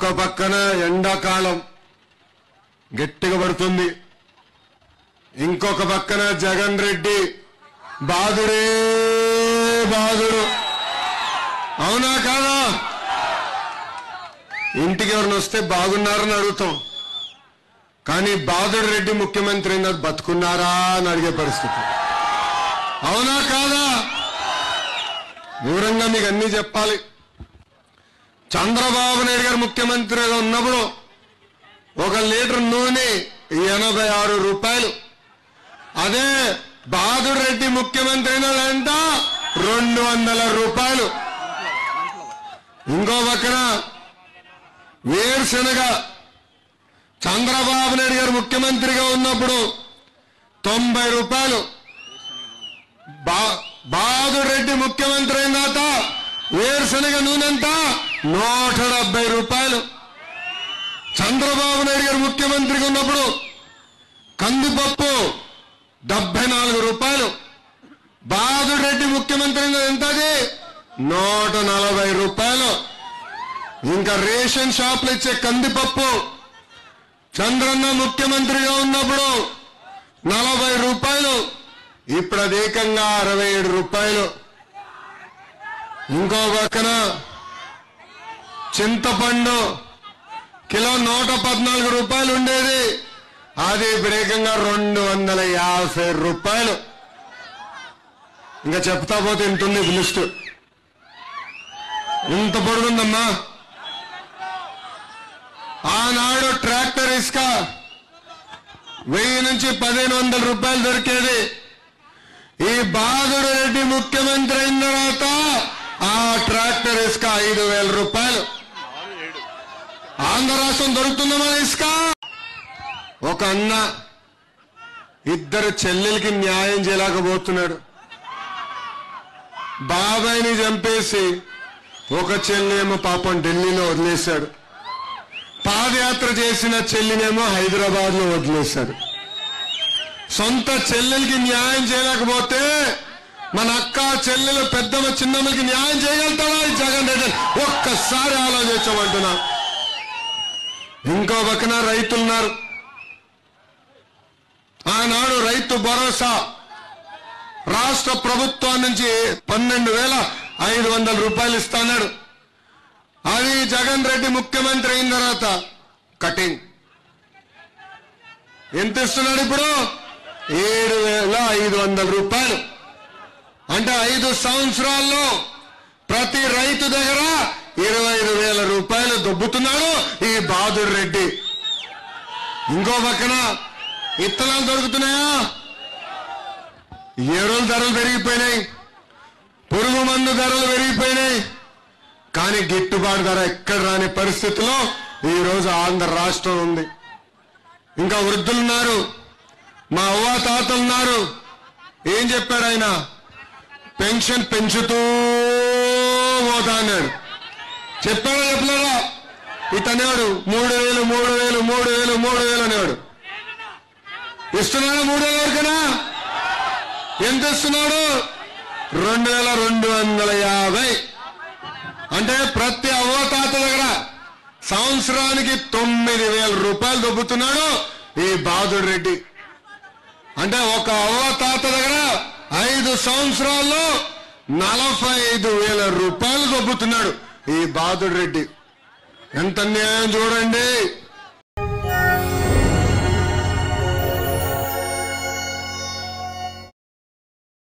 ఒక పక్కన ఎండాకాలం గట్టిగా పడుతుంది ఇంకొక పక్కన జగన్ రెడ్డి బాధుడే బాధుడు అవునా కాదా ఇంటికి ఎవరిని వస్తే బాగున్నారని అడుగుతాం కానీ బాధుడు రెడ్డి ముఖ్యమంత్రి అయినా బతుకున్నారా అని అడిగే పరిస్థితి అవునా కాదా వివరంగా మీకు అన్ని చెప్పాలి చంద్రబాబు నాయుడు గారు ముఖ్యమంత్రిగా ఉన్నప్పుడు ఒక లీటర్ నూనె ఎనభై ఆరు రూపాయలు అదే బాదుడు రెడ్డి ముఖ్యమంత్రి అయినాడంట రెండు వందల రూపాయలు ఇంకో పక్కన వేరుశనగ చంద్రబాబు నాయుడు గారు ముఖ్యమంత్రిగా ఉన్నప్పుడు తొంభై రూపాయలు బా బాదుడు రెడ్డి ముఖ్యమంత్రి అయినాక వేరుశనగ నూనెంత నూట డెబ్బై రూపాయలు చంద్రబాబు నాయుడు గారు ముఖ్యమంత్రిగా ఉన్నప్పుడు కందిపప్పు డెబ్బై నాలుగు రూపాయలు బాదుడు రెడ్డి ముఖ్యమంత్రి ఎంతది నూట నలభై రూపాయలు ఇంకా రేషన్ షాపులు ఇచ్చే కందిపప్పు చంద్రన్న ముఖ్యమంత్రిగా ఉన్నప్పుడు నలభై రూపాయలు ఇప్పుడు అది ఏకంగా అరవై ఏడు రూపాయలు ఇంకో పక్కన చింతపండు కిలో నూట పద్నాలుగు రూపాయలు ఉండేది అది ఇప్పుడు ఏకంగా రెండు వందల యాభై రూపాయలు ఇంకా చెప్తా పోతే ఇంత ఉంది లిస్ట్ ఇంత పొడుగుందమ్మా ఆనాడు ట్రాక్టర్ ఇసుక వెయ్యి నుంచి పదిహేను వందల రూపాయలు దొరికేది ఈ బాదుడు రెడ్డి ముఖ్యమంత్రి అయిన తర్వాత ఆ ట్రాక్టర్ ఇసుక ఐదు వేల రూపాయలు ఆంధ్ర రాష్ట్రం దొరుకుతుందా మన ఇసుక ఒక అన్న ఇద్దరు చెల్లెలకి న్యాయం చేయలేకపోతున్నాడు బాబాయిని చంపేసి ఒక చెల్లేమో పాపం ఢిల్లీలో వదిలేశాడు పాదయాత్ర చేసిన చెల్లినేమో హైదరాబాద్ లో వదిలేశాడు సొంత చెల్లెలకి న్యాయం చేయలేకపోతే మన అక్క చెల్లెలు పెద్దమ్మ చిన్నమ్మకి న్యాయం చేయగలుగుతాడా ఈ జగన్ రెడ్డి ఒక్కసారి ఆలోచించమంటున్నా ఇంకో పక్కన రైతులున్నారు ఆనాడు రైతు భరోసా రాష్ట్ర ప్రభుత్వం నుంచి పన్నెండు వేల ఐదు వందల రూపాయలు ఇస్తాడు అది జగన్ రెడ్డి ముఖ్యమంత్రి అయిన తర్వాత కటింగ్ ఎంత ఇస్తున్నాడు ఇప్పుడు ఏడు వేల ఐదు వందల రూపాయలు అంటే ఐదు సంవత్సరాల్లో ప్రతి రైతు దగ్గర ఇరవై ఐదు వేల రూపాయలు దొబ్బుతున్నాడు ఈ బాదుర్ రెడ్డి ఇంకో పక్కన ఇత్తనాలు దొరుకుతున్నాయా ఎరువుల ధరలు పెరిగిపోయినాయి పురుగు మందు ధరలు పెరిగిపోయినాయి కానీ గిట్టుబాటు ధర ఎక్కడ రాని పరిస్థితిలో ఈ రోజు ఆంధ్ర రాష్ట్రం ఉంది ఇంకా వృద్ధులున్నారు మా అవ్వ తాతలు ఉన్నారు ఏం చెప్పాడు ఆయన పెన్షన్ పెంచుతూ పోతా అన్నాడు చెప్పాడా చెప్పలేదా ఇతనేవాడు మూడు వేలు మూడు వేలు మూడు వేలు మూడు వేలు అనేవాడు ఇస్తున్నాడా మూడు వేల వరకునా ఎంత ఇస్తున్నాడు రెండు వేల రెండు వందల యాభై అంటే ప్రతి అవ్వ తాత దగ్గర సంవత్సరానికి తొమ్మిది వేల రూపాయలు దొబ్బుతున్నాడు ఈ బాదుడు రెడ్డి అంటే ఒక అవ్వ తాత దగ్గర ఐదు సంవత్సరాల్లో నలభై ఐదు వేల రూపాయలు దొబ్బుతున్నాడు ఈ బాదుడు రెడ్డి ఎంత న్యాయం చూడండి